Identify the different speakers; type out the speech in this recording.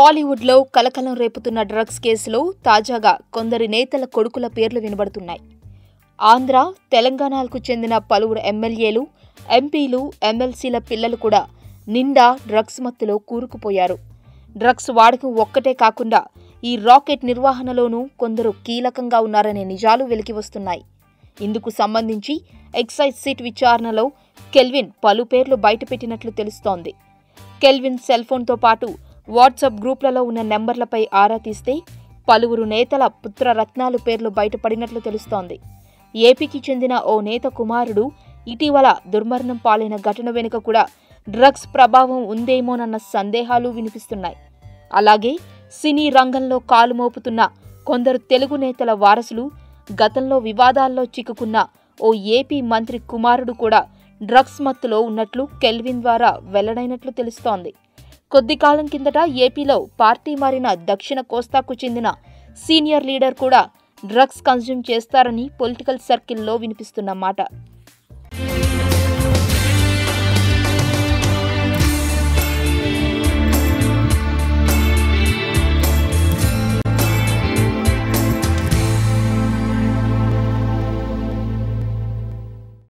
Speaker 1: టాలీవుడ్లో కలకలం రేపుతున్న డ్రగ్స్ కేసులో తాజాగా కొందరి నేతల కొడుకుల పేర్లు వినబడుతున్నాయి ఆంధ్ర తెలంగాణకు చెందిన పలువురు ఎమ్మెల్యేలు ఎంపీలు ఎమ్మెల్సీల పిల్లలు కూడా నిండా డ్రగ్స్ మత్తులో కూరుకుపోయారు డ్రగ్స్ వాడకం ఒక్కటే కాకుండా ఈ రాకెట్ నిర్వహణలోనూ కొందరు కీలకంగా ఉన్నారనే నిజాలు వెలికి వస్తున్నాయి ఇందుకు సంబంధించి ఎక్సైజ్ సిట్ విచారణలో కెల్విన్ పలు పేర్లు బయటపెట్టినట్లు తెలుస్తోంది కెల్విన్ సెల్ ఫోన్తో పాటు వాట్సాప్ గ్రూప్లలో ఉన్న నెంబర్లపై ఆరా తీస్తే పలువురు నేతల పుత్రరత్నాలు పేర్లు బయటపడినట్లు తెలుస్తోంది ఏపీకి చెందిన ఓ నేత కుమారుడు ఇటీవల దుర్మరణం పాలైన ఘటన వెనుక కూడా డ్రగ్స్ ప్రభావం ఉందేమోనన్న సందేహాలు వినిపిస్తున్నాయి అలాగే సినీ రంగంలో కాలు మోపుతున్న కొందరు తెలుగు నేతల వారసులు గతంలో వివాదాల్లో చిక్కుకున్న ఓ ఏపీ మంత్రి కుమారుడు కూడా డ్రగ్స్ మత్తులో ఉన్నట్లు కెల్విన్ ద్వారా వెల్లడైనట్లు తెలుస్తోంది కొద్ది కాలం కిందట ఏపీలో పార్టీ మారిన దక్షిణ కోస్తాకు చెందిన సీనియర్ లీడర్ కూడా డ్రగ్స్ కన్జ్యూమ్ చేస్తారని పొలిటికల్ సర్కిల్లో వినిపిస్తున్న మాట